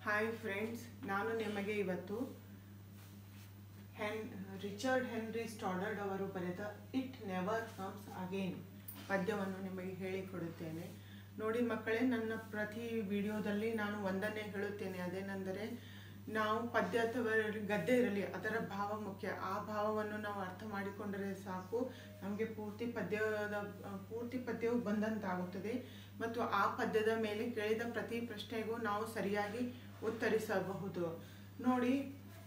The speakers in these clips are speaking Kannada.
ಹಾಯ್ ಫ್ರೆಂಡ್ಸ್ ನಾನು ನಿಮಗೆ ಇವತ್ತು ಹೆನ್ ರಿಚರ್ಡ್ ಹೆನ್ರಿ ಸ್ಟಾಡರ್ಡ್ ಅವರು ಬರೆದ ಇಟ್ ನೆವರ್ ಕಮ್ಸ್ ಅಗೇನ್ ಪದ್ಯವನ್ನು ನಿಮಗೆ ಹೇಳಿಕೊಡುತ್ತೇನೆ ನೋಡಿ ಮಕ್ಕಳೇ ನನ್ನ ಪ್ರತಿ ವಿಡಿಯೋದಲ್ಲಿ ನಾನು ಒಂದನ್ನೇ ಹೇಳುತ್ತೇನೆ ಅದೇನೆಂದರೆ ನಾವು ಪದ್ಯ ಅಥವಾ ಗದ್ದೆ ಇರಲಿ ಅದರ ಭಾವ ಮುಖ್ಯ ಆ ಭಾವವನ್ನು ನಾವು ಅರ್ಥ ಮಾಡಿಕೊಂಡರೆ ಸಾಕು ನಮಗೆ ಪೂರ್ತಿ ಪದ್ಯದ ಪೂರ್ತಿ ಪದ್ಯವು ಬಂದಂತಾಗುತ್ತದೆ ಮತ್ತು ಆ ಪದ್ಯದ ಮೇಲೆ ಕೇಳಿದ ಪ್ರತಿ ಪ್ರಶ್ನೆಗೂ ನಾವು ಸರಿಯಾಗಿ ಉತ್ತರಿಸಬಹುದು ನೋಡಿ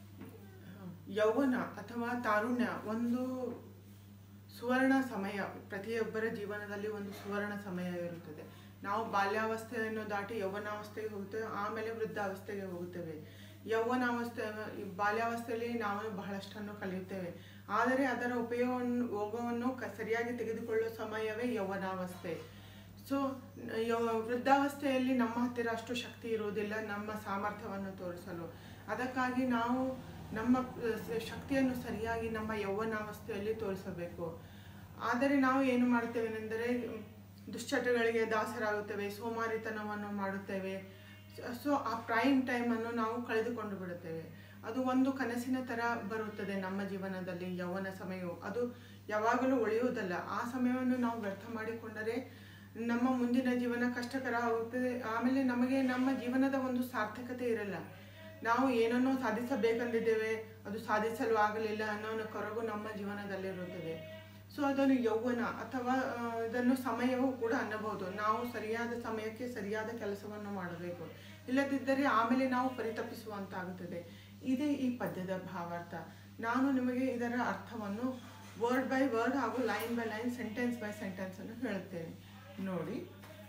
ಯೌವನ ಅಥವಾ ತಾರುಣ್ಯ ಒಂದು ಸುವರ್ಣ ಸಮಯ ಪ್ರತಿಯೊಬ್ಬರ ಜೀವನದಲ್ಲಿ ಒಂದು ಸುವರ್ಣ ಸಮಯ ಇರುತ್ತದೆ ನಾವು ಬಾಲ್ಯಾವಸ್ಥೆಯನ್ನು ದಾಟಿ ಯೌವನಾವಸ್ಥೆಗೆ ಹೋಗುತ್ತೇವೆ ಆಮೇಲೆ ವೃದ್ಧಾವಸ್ಥೆಗೆ ಹೋಗುತ್ತೇವೆ ಯೌವನಾವಸ್ಥೆ ಈ ಬಾಲ್ಯಾವಸ್ಥೆಯಲ್ಲಿ ನಾವು ಬಹಳಷ್ಟನ್ನು ಕಲಿಯುತ್ತೇವೆ ಆದರೆ ಅದರ ಉಪಯೋಗವನ್ನು ಯೋಗವನ್ನು ಕ ಸರಿಯಾಗಿ ತೆಗೆದುಕೊಳ್ಳುವ ಸಮಯವೇ ಯೌವನಾವಸ್ಥೆ ಸೊ ವೃದ್ಧಾವಸ್ಥೆಯಲ್ಲಿ ನಮ್ಮ ಹತ್ತಿರ ಅಷ್ಟು ಶಕ್ತಿ ಇರುವುದಿಲ್ಲ ನಮ್ಮ ಸಾಮರ್ಥ್ಯವನ್ನು ತೋರಿಸಲು ಅದಕ್ಕಾಗಿ ನಾವು ನಮ್ಮ ಅಹ್, ಶಕ್ತಿಯನ್ನು ಸರಿಯಾಗಿ ನಮ್ಮ ಯೌವನಾವಸ್ಥೆಯಲ್ಲಿ ತೋರಿಸಬೇಕು ಆದರೆ ನಾವು ಏನು ಮಾಡುತ್ತೇವೆನೆಂದರೆ ದುಶ್ಚಟಗಳಿಗೆ ದಾಸರಾಗುತ್ತೇವೆ ಸೋಮಾರಿತನವನ್ನು ಮಾಡುತ್ತೇವೆ ಸೊ ಆ ಪ್ರೈಮ್ ಟೈಮನ್ನು ನಾವು ಕಳೆದುಕೊಂಡು ಬಿಡುತ್ತೇವೆ ಅದು ಒಂದು ಕನಸಿನ ಥರ ಬರುತ್ತದೆ ನಮ್ಮ ಜೀವನದಲ್ಲಿ ಯೌವನ ಸಮಯವು ಅದು ಯಾವಾಗಲೂ ಉಳಿಯುವುದಲ್ಲ ಆ ಸಮಯವನ್ನು ನಾವು ವ್ಯರ್ಥ ಮಾಡಿಕೊಂಡರೆ ನಮ್ಮ ಮುಂದಿನ ಜೀವನ ಕಷ್ಟಕರ ಆಗುತ್ತದೆ ಆಮೇಲೆ ನಮಗೆ ನಮ್ಮ ಜೀವನದ ಒಂದು ಸಾರ್ಥಕತೆ ಇರಲ್ಲ ನಾವು ಏನನ್ನೋ ಸಾಧಿಸಬೇಕೆಂದಿದ್ದೇವೆ ಅದು ಸಾಧಿಸಲು ಆಗಲಿಲ್ಲ ಅನ್ನೋ ಒಂದು ಕೊರಗು ನಮ್ಮ ಜೀವನದಲ್ಲಿರುತ್ತದೆ ಸೊ ಅದನ್ನು ಯೌವನ ಅಥವಾ ಆ, ಇದನ್ನು ಸಮಯವೂ ಕೂಡ ಅನ್ನಬಹುದು ನಾವು ಸರಿಯಾದ ಸಮಯಕ್ಕೆ ಸರಿಯಾದ ಕೆಲಸವನ್ನು ಮಾಡಬೇಕು ಇಲ್ಲದಿದ್ದರೆ ಆಮೇಲೆ ನಾವು ಪರಿತಪಿಸುವಂತಾಗುತ್ತದೆ ಇದೇ ಈ ಪದ್ಯದ ಭಾವಾರ್ಥ ನಾನು ನಿಮಗೆ ಇದರ ಅರ್ಥವನ್ನು ವರ್ಡ್ ಬೈ ವರ್ಡ್ ಹಾಗೂ line by line sentence by sentence ಅನ್ನು ಹೇಳುತ್ತೇನೆ ನೋಡಿ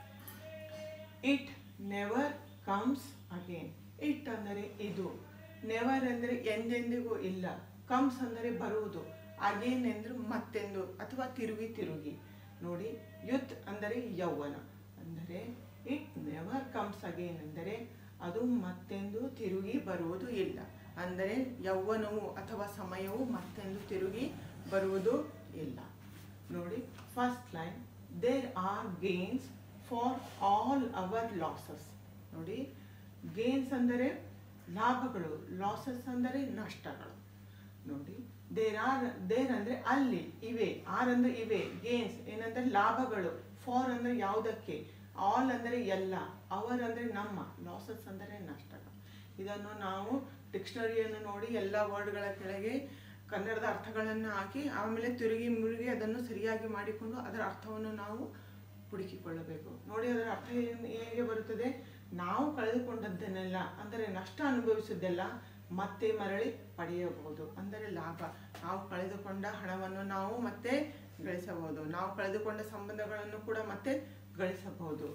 it never comes again it ಅಂದರೆ ಇದು ನೆವರ್ ಅಂದರೆ ಎಂದೆಂದಿಗೂ ಇಲ್ಲ ಕಮ್ಸ್ ಅಂದರೆ ಬರುವುದು ಅಗೇನ್ ಎಂದ್ರೆ ಮತ್ತೆಂದು ಅಥವಾ ತಿರುಗಿ ತಿರುಗಿ ನೋಡಿ ಯುತ್ ಅಂದರೆ ಯೌವನ ಅಂದರೆ ಇಟ್ ನೆವರ್ ಕಮ್ಸ್ ಅಗೇನ್ ಅಂದರೆ ಅದು ಮತ್ತೆಂದು ತಿರುಗಿ ಬರುವುದು ಇಲ್ಲ ಅಂದರೆ ಯೌವನವು ಅಥವಾ ಸಮಯವು ಮತ್ತೆಂದು ತಿರುಗಿ ಬರುವುದು ಇಲ್ಲ ನೋಡಿ first line there are gains for all our losses ನೋಡಿ ಗೇನ್ಸ್ ಅಂದರೆ ಲಾಭಗಳು ಲಾಸಸ್ ಅಂದರೆ ನಷ್ಟಗಳು ನೋಡಿ ದೇರ್ ಆರ್ ದೇರ್ ಅಂದರೆ ಅಲ್ಲಿ ಇವೆ ಆರ್ ಅಂದರೆ ಇವೆ ಗೇನ್ಸ್ ಏನಂದ್ರೆ ಲಾಭಗಳು ಫಾರ್ ಅಂದರೆ ಯಾವುದಕ್ಕೆ ಆಲ್ ಅಂದರೆ ಎಲ್ಲ ಅವರ್ ಅಂದರೆ ನಮ್ಮ ಲಾಸಸ್ ಅಂದರೆ ನಷ್ಟಗಳು ಇದನ್ನು ನಾವು ಡಿಕ್ಷನರಿಯನ್ನು ನೋಡಿ ಎಲ್ಲ ವರ್ಡ್ಗಳ ಕೆಳಗೆ ಕನ್ನಡದ ಅರ್ಥಗಳನ್ನು ಹಾಕಿ ಆಮೇಲೆ ತಿರುಗಿ ಮುರುಗಿ ಅದನ್ನು ಸರಿಯಾಗಿ ಮಾಡಿಕೊಂಡು ಅದರ ಅರ್ಥವನ್ನು ನಾವು ಹುಡುಕಿಕೊಳ್ಳಬೇಕು ನೋಡಿ ಅದರ ಅರ್ಥ ಏನ್- ಹೇಗೆ ಬರುತ್ತದೆ ನಾವು ಕಳೆದುಕೊಂಡದ್ದನ್ನೆಲ್ಲ ಅಂದರೆ ನಷ್ಟ ಅನುಭವಿಸಿದ್ದೆಲ್ಲ ಮತ್ತೆ ಮರಳಿ ಪಡೆಯಬಹುದು ಅಂದರೆ ಲಾಭ ನಾವು ಕಳೆದುಕೊಂಡ ಹಣವನ್ನು ನಾವು ಮತ್ತೆ ಗಳಿಸಬಹುದು ನಾವು ಕಳೆದುಕೊಂಡ ಸಂಬಂಧಗಳನ್ನು ಕೂಡ ಮತ್ತೆ ಗಳಿಸಬಹುದು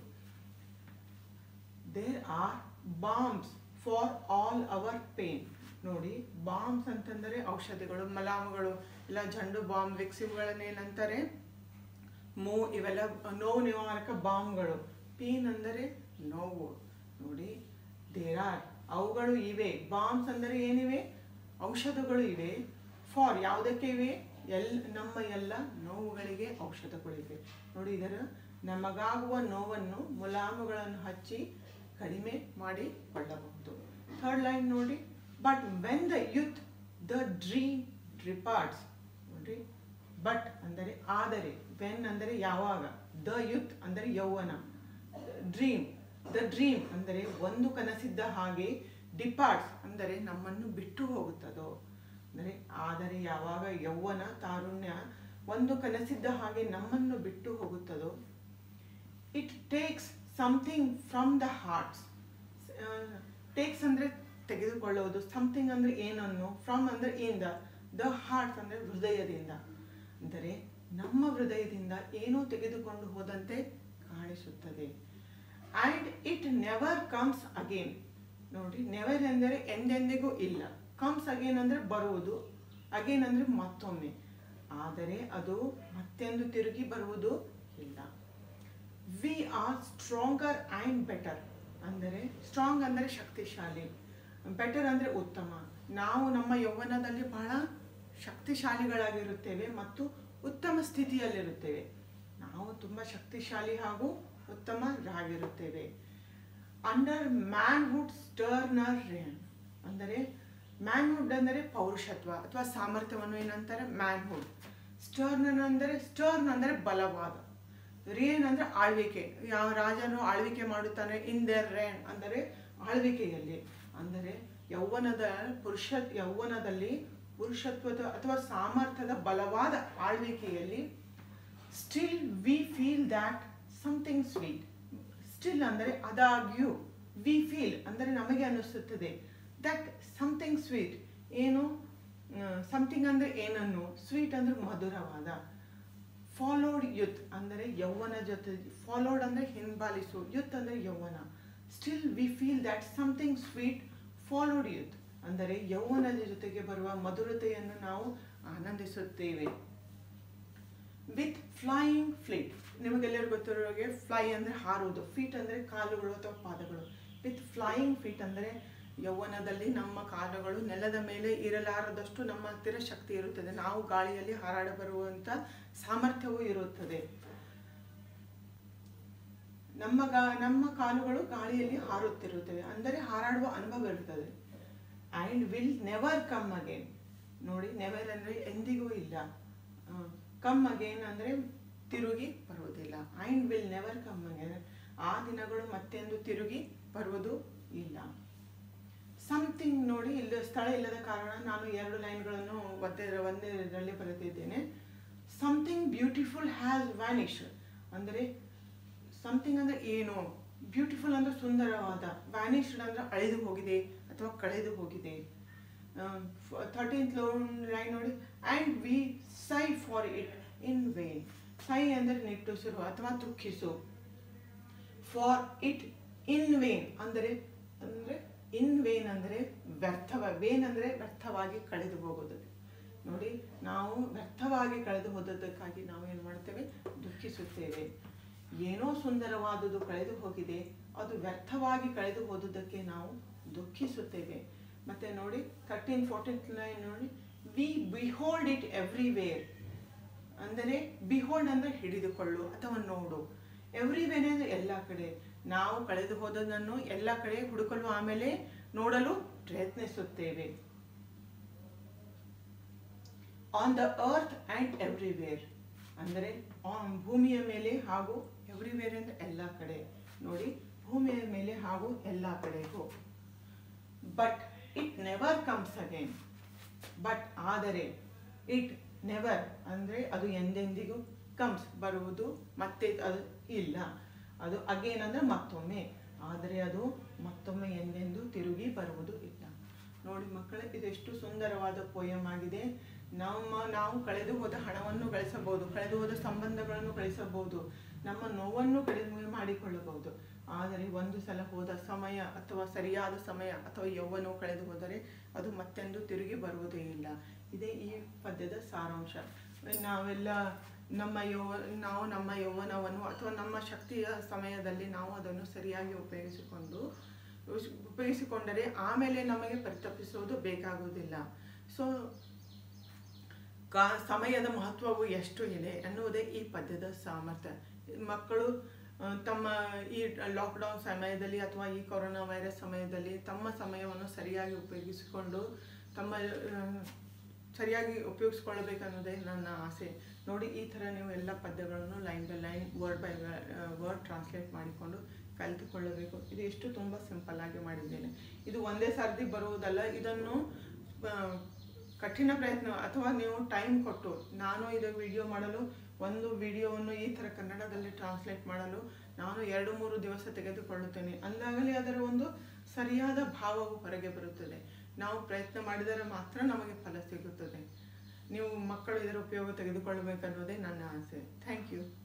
there are balms for all our pain ನೋಡಿ ಬಾಂಬ್ಸ್ ಅಂತಂದರೆ ಔಷಧಿಗಳು ಮಲಾಮುಗಳು ಇಲ್ಲ ಜಂಡು ಬಾಂಬ್ ವಿಕ್ಸಿಮ್ಗಳನ್ನೇನಂತಾರೆ ಮೂ ಇವೆಲ್ಲ ನೋವು ನಿವಾರಕ ಬಾಂಬ್ಗಳು ಪೀನ್ ಅಂದರೆ ನೋವು ನೋಡಿ ದೇರ್ ಆರ್ ಅವುಗಳು ಇವೆ ಬಾಂಬ್ಸ್ ಅಂದರೆ ಏನಿವೆ ಔಷಧಗಳು ಇವೆ ಫಾರ್ ಯಾವುದಕ್ಕೆ ಇವೆ ಎಲ್ ನಮ್ಮ ಎಲ್ಲ ನೋವುಗಳಿಗೆ ಔಷಧಗಳಿವೆ ನೋಡಿ ಇದರ ನಮಗಾಗುವ ನೋವನ್ನು ಮುಲಾಮುಗಳನ್ನು ಹಚ್ಚಿ ಕಡಿಮೆ ಮಾಡಿಕೊಳ್ಳಬಹುದು ಥರ್ಡ್ ಲೈನ್ ನೋಡಿ but when the youth the dream departs ನೋಡಿ ಬಟ್ ಅಂದರೆ ಆದರೆ ವೆನ್ ಅಂದರೆ ಯಾವಾಗ ದ ಯುತ್ ಅಂದರೆ ಯೌವನ ಡ್ರೀಮ್ ದ ಡ್ರೀಮ್ ಅಂದರೆ ಒಂದು ಕನಸಿದ್ದ ಹಾಗೆ ಡಿಪಾರ್ಟ್ಸ್ ಅಂದರೆ ನಮ್ಮನ್ನು ಬಿಟ್ಟು ಹೋಗುತ್ತದೋ ಅಂದರೆ ಆದರೆ ಯಾವಾಗ ಯೌವನ ತಾರುಣ್ಯ ಒಂದು ಕನಸಿದ್ದ ಹಾಗೆ ನಮ್ಮನ್ನು ಬಿಟ್ಟು ಹೋಗುತ್ತದೋ it takes something from the hearts takes ಅಂದರೆ ತೆಗೆದುಕೊಳ್ಳುವುದು ಸಮಥಿಂಗ್ ಅಂದರೆ ಏನನ್ನು ಫ್ರಮ್ ಅಂದರೆ ಇಂದ ದ ಹಾರ್ಟ್ಸ್ ಅಂದರೆ ಹೃದಯದಿಂದ ಅಂದರೆ ನಮ್ಮ ಹೃದಯದಿಂದ ಏನೋ ತೆಗೆದುಕೊಂಡು ಹೋದಂತೆ ಕಾಣಿಸುತ್ತದೆ and it never comes again ನೋಡಿ ನೆವರ್ ಎಂದರೆ ಎಂದೆಂದಿಗೂ ಇಲ್ಲ ಕಮ್ಸ್ ಅಗೇನ್ ಅಂದರೆ ಬರುವುದು ಅಗೇನ್ ಅಂದರೆ ಮತ್ತೊಮ್ಮೆ ಆದರೆ ಅದು ಮತ್ತೆಂದು ತಿರುಗಿ ಬರುವುದು ಇಲ್ಲ we are stronger and better ಅಂದರೆ ಸ್ಟ್ರಾಂಗ್ ಅಂದರೆ ಶಕ್ತಿಶಾಲಿ ಬೆಟರ್ ಅಂದರೆ ಉತ್ತಮ ನಾವು ನಮ್ಮ ಯೌವನದಲ್ಲಿ ಬಹಳ ಶಕ್ತಿಶಾಲಿಗಳಾಗಿರುತ್ತೇವೆ ಮತ್ತು ಉತ್ತಮ ಸ್ಥಿತಿಯಲ್ಲಿರುತ್ತೇವೆ ನಾವು ತುಂಬ ಶಕ್ತಿಶಾಲಿ ಹಾಗೂ ಉತ್ತಮರಾಗಿರುತ್ತೇವೆ ಅಂಡರ್ ಮ್ಯಾನ್ಹುಡ್ ಸ್ಟರ್ನರ್ ರೇನ್ ಅಂದರೆ ಮ್ಯಾನ್ಹುಡ್ ಅಂದರೆ ಪೌರುಷತ್ವ ಅಥವಾ ಸಾಮರ್ಥ್ಯವನ್ನು ಏನಂತಾರೆ ಮ್ಯಾನ್ಹುಡ್ ಸ್ಟರ್ನರ್ ಅಂದರೆ ಸ್ಟರ್ನ್ ಅಂದರೆ ಬಲವಾದ ರೇನ್ ಅಂದರೆ ಆಳ್ವಿಕೆ ಯಾವ ರಾಜನು ಆಳ್ವಿಕೆ ಮಾಡುತ್ತಾನೆ ಇನ್ ದೇರ್ ರೇನ್ ಅಂದರೆ ಆಳ್ವಿಕೆಯಲ್ಲಿ ಅಂದರೆ ಯೌವನದ ಪುರುಷ ಯೌವನದಲ್ಲಿ ಪುರುಷತ್ವದ ಅಥವಾ ಸಾಮರ್ಥ್ಯದ ಬಲವಾದ ಆಳ್ವಿಕೆಯಲ್ಲಿ still we feel that something sweet still ಅಂದರೆ ಆದಾಗ್ಯೂ ವಿ ಫೀಲ್ ಅಂದರೆ ನಮಗೆ ಅನಿಸುತ್ತದೆ ದಟ್ ಸಮಥಿಂಗ್ ಸ್ವೀಟ್ ಏನು ಸಮಥಿಂಗ್ ಅಂದರೆ ಏನನ್ನು ಸ್ವೀಟ್ ಅಂದರೆ ಮಧುರವಾದ ಫಾಲೋಡ್ ಯುತ್ ಅಂದರೆ ಯೌವನ ಜೊತೆ ಫಾಲೋಡ್ ಅಂದರೆ ಹಿಂಬಾಲಿಸು ಯುತ್ ಅಂದರೆ ಯೌವನ still we feel that something sweet followed youth ಅಂದರೆ ಯೌವನದ ಜೊತೆಗೆ ಬರುವ ಮಧುರತೆಯನ್ನು ನಾವು ಆನಂದಿಸುತ್ತೇವೆ ವಿತ್ ಫ್ಲೈಯಿಂಗ್ ಫ್ಲೀಟ್ ನಿಮಗೆಲ್ಲರಿಗೂ ಗೊತ್ತಿರೋ ಹಾಗೆ ಫ್ಲೈ ಅಂದರೆ ಹಾರುವುದು ಫೀಟ್ ಅಂದರೆ ಕಾಲುಗಳು ಅಥವಾ ಪಾದಗಳು ವಿತ್ ಫ್ಲೈಯಿಂಗ್ ಫೀಟ್ ಅಂದರೆ ಯೌವನದಲ್ಲಿ ನಮ್ಮ ಕಾಲುಗಳು ನೆಲದ ಮೇಲೆ ಇರಲಾರದಷ್ಟು ನಮ್ಮ ಹತ್ತಿರ ಶಕ್ತಿ ಇರುತ್ತದೆ ನಾವು ಗಾಳಿಯಲ್ಲಿ ಹಾರಾಡ ಬರುವಂಥ ಸಾಮರ್ಥ್ಯವೂ ಇರುತ್ತದೆ ನಮ್ಮ ಗಾ ನಮ್ಮ ಕಾಲುಗಳು ಗಾಳಿಯಲ್ಲಿ ಹಾರುತ್ತಿರುತ್ತವೆ ಅಂದರೆ ಹಾರಾಡುವ ಅನುಭವ ಇರುತ್ತದೆ and will never come again ನೋಡಿ ನೆವರ್ ಅಂದರೆ ಎಂದಿಗೂ ಇಲ್ಲ ಕಮ್ ಅಗೇನ್ ಅಂದರೆ ತಿರುಗಿ ಬರುವುದಿಲ್ಲ and will never come again ಆ ದಿನಗಳು ಮತ್ತೆಂದು ತಿರುಗಿ ಬರುವುದು ಇಲ್ಲ ಸಮಥಿಂಗ್ ನೋಡಿ ಇಲ್ಲಿ ಸ್ಥಳ ಇಲ್ಲದ ಕಾರಣ ನಾನು ಎರಡು ಲೈನ್ಗಳನ್ನು ಒಂದೇ ಒಂದೇ ಇದರಲ್ಲಿ ಬರೆದಿದ್ದೇನೆ ಸಮಥಿಂಗ್ ಬ್ಯೂಟಿಫುಲ್ ಹ್ಯಾಸ್ ವ್ಯಾನಿಶ್ ಅಂದರೆ ಸಮಥಿಂಗ್ ಅಂದರೆ ಏನು ಬ್ಯೂಟಿಫುಲ್ ಅಂದರೆ ಸುಂದರವಾದ ವ್ಯಾನಿಶ್ಡ್ ಅಂದರೆ ಅಳೆದು ಹೋಗಿದೆ ಅಥವಾ ಕಳೆದು ಹೋಗಿದೆ ಥರ್ಟೀನ್ತ್ ಲೈನ್ ನೋಡಿ and we sigh for it in vain sigh ಅಂದರೆ ನಿಟ್ಟುಸಿರು ಅಥವಾ ದುಃಖಿಸು ಫಾರ್ ಇಟ್ ಇನ್ ವೇನ್ ಅಂದರೆ ಅಂದರೆ ಇನ್ ವೇನ್ ಅಂದರೆ ವ್ಯರ್ಥವ ವೇನ್ ಅಂದರೆ ವ್ಯರ್ಥವಾಗಿ ಕಳೆದು ಹೋಗೋದು ನೋಡಿ ನಾವು ವ್ಯರ್ಥವಾಗಿ ಕಳೆದು ಹೋದದ್ದಕ್ಕಾಗಿ ನಾವು ಏನು ಮಾಡ್ತೇವೆ ದುಃಖಿಸುತ್ತೇವೆ ಏನೋ ಸುಂದರವಾದುದು ಕಳೆದು ಹೋಗಿದೆ ಅದು ವ್ಯರ್ಥವಾಗಿ ಕಳೆದು ಹೋದುದಕ್ಕೆ ನಾವು ದುಃಖಿಸುತ್ತೇವೆ ಮತ್ತೆ ನೋಡಿ ಥರ್ಟೀನ್ ಫೋರ್ಟೀನ್ತ್ ಲೈನ್ ನೋಡಿ ವಿ ಬಿಹೋಲ್ಡ್ ಇಟ್ ಎವ್ರಿವೇರ್ ಅಂದರೆ ಬಿಹೋಲ್ಡ್ ಅಂದರೆ ಹಿಡಿದುಕೊಳ್ಳು ಅಥವಾ ನೋಡು ಎವ್ರಿವೇರ್ ಅಂದರೆ ಎಲ್ಲ ಕಡೆ ನಾವು ಕಳೆದು ಹೋದದನ್ನು ಎಲ್ಲ ಕಡೆ ಹುಡುಕಲು ಆಮೇಲೆ ನೋಡಲು ಪ್ರಯತ್ನಿಸುತ್ತೇವೆ on the earth and everywhere ಅಂದರೆ ಆನ್ ಭೂಮಿಯ ಮೇಲೆ ಹಾಗೂ ಎವ್ರಿವೇರ್ ಅಂದರೆ ಎಲ್ಲ ಕಡೆ ನೋಡಿ ಭೂಮಿಯ ಮೇಲೆ ಹಾಗೂ ಎಲ್ಲ ಕಡೆಗೂ but it never comes again but ಆದರೆ ಇಟ್ ನೆವರ್ ಅಂದರೆ ಅದು ಎಂದೆಂದಿಗೂ ಕಮ್ಸ್ ಬರುವುದು ಮತ್ತೆ ಅದು ಇಲ್ಲ ಅದು ಅಗೇನ್ ಅಂದರೆ ಮತ್ತೊಮ್ಮೆ ಆದರೆ ಅದು ಮತ್ತೊಮ್ಮೆ ಎಂದೆಂದು ತಿರುಗಿ ಬರುವುದು ಇಲ್ಲ ನೋಡಿ ಮಕ್ಕಳೇ ಇದೆಷ್ಟು ಸುಂದರವಾದ ಪೋಯಮ್ ಆಗಿದೆ ನಮ್ಮ ನಾವು ಕಳೆದು ಹೋದ ಹಣವನ್ನು ಗಳಿಸಬಹುದು ಕಳೆದು ಹೋದ ಸಂಬಂಧಗಳನ್ನು ಗಳಿಸಬಹುದು ನಮ್ಮ ನೋವನ್ನು ಕಡಿಮೆ ಮಾಡಿಕೊಳ್ಳಬಹುದು ಆದರೆ ಒಂದು ಸಲ ಹೋದ ಸಮಯ ಅಥವಾ ಸರಿಯಾದ ಸಮಯ ಅಥವಾ ಯೌವನವು ಕಳೆದು ಹೋದರೆ ಅದು ಮತ್ತೆಂದು ತಿರುಗಿ ಬರುವುದೇ ಇಲ್ಲ ಇದೇ ಈ ಪದ್ಯದ ಸಾರಾಂಶ ನಾವೆಲ್ಲ ನಮ್ಮ ಯೌವ ನಾವು ನಮ್ಮ ಯೌವನವನ್ನು ಅಥವಾ ನಮ್ಮ ಶಕ್ತಿಯ ಸಮಯದಲ್ಲಿ ನಾವು ಅದನ್ನು ಸರಿಯಾಗಿ ಉಪಯೋಗಿಸಿಕೊಂಡು ಉಪಯೋಗಿಸಿಕೊಂಡರೆ ಆಮೇಲೆ ನಮಗೆ ಪರಿತಪಿಸುವುದು ಬೇಕಾಗುವುದಿಲ್ಲ ಸೊ ಕಾ ಸಮಯದ ಮಹತ್ವವು ಎಷ್ಟು ಇದೆ ಎನ್ನುವುದೇ ಈ ಪದ್ಯದ ಸಾಮರ್ಥ್ಯ ಮಕ್ಕಳು ಆ, ತಮ್ಮ ಈ ಲಾಕ್ಡೌನ್ ಸಮಯದಲ್ಲಿ ಅಥವಾ ಈ ಕೊರೋನಾ ವೈರಸ್ ಸಮಯದಲ್ಲಿ ತಮ್ಮ ಸಮಯವನ್ನು ಸರಿಯಾಗಿ ಉಪಯೋಗಿಸಿಕೊಂಡು ತಮ್ಮ ಆ, ಸರಿಯಾಗಿ ಉಪಯೋಗಿಸ್ಕೊಳ್ಬೇಕನ್ನೋದೇ ನನ್ನ ಆಸೆ ನೋಡಿ ಈ ಥರ ನೀವು ಎಲ್ಲ ಪದ್ಯಗಳನ್ನು line by line word by word translate ಮಾಡಿಕೊಂಡು ಕಲಿತುಕೊಳ್ಳಬೇಕು ಇದು ಎಷ್ಟು ತುಂಬ ಸಿಂಪಲ್ ಆಗಿ ಮಾಡಿದ್ದೇನೆ ಇದು ಒಂದೇ ಸರ್ತಿ ಬರುವುದಲ್ಲ ಇದನ್ನು ಆ, ಕಠಿಣ ಪ್ರಯತ್ನ ಅಥವಾ ನೀವು ಟೈಮ್ ಕೊಟ್ಟು ನಾನು ಇದು ವಿಡಿಯೋ ಮಾಡಲು ಒಂದು ವಿಡಿಯೋವನ್ನು ಈ ಥರ ಕನ್ನಡದಲ್ಲಿ ಟ್ರಾನ್ಸ್ಲೇಟ್ ಮಾಡಲು ನಾನು ಎರಡು ಮೂರು ದಿವಸ ತೆಗೆದುಕೊಳ್ಳುತ್ತೇನೆ ಅಂದಾಗಲೇ ಅದರ ಒಂದು ಸರಿಯಾದ ಭಾವವು ಹೊರಗೆ ಬರುತ್ತದೆ ನಾವು ಪ್ರಯತ್ನ ಮಾಡಿದರೆ ಮಾತ್ರ ನಮಗೆ ಫಲ ಸಿಗುತ್ತದೆ ನೀವು ಮಕ್ಕಳು ಇದರ ಉಪಯೋಗ ತೆಗೆದುಕೊಳ್ಳಬೇಕನ್ನೋದೇ ನನ್ನ ಆಸೆ ಥ್ಯಾಂಕ್ ಯು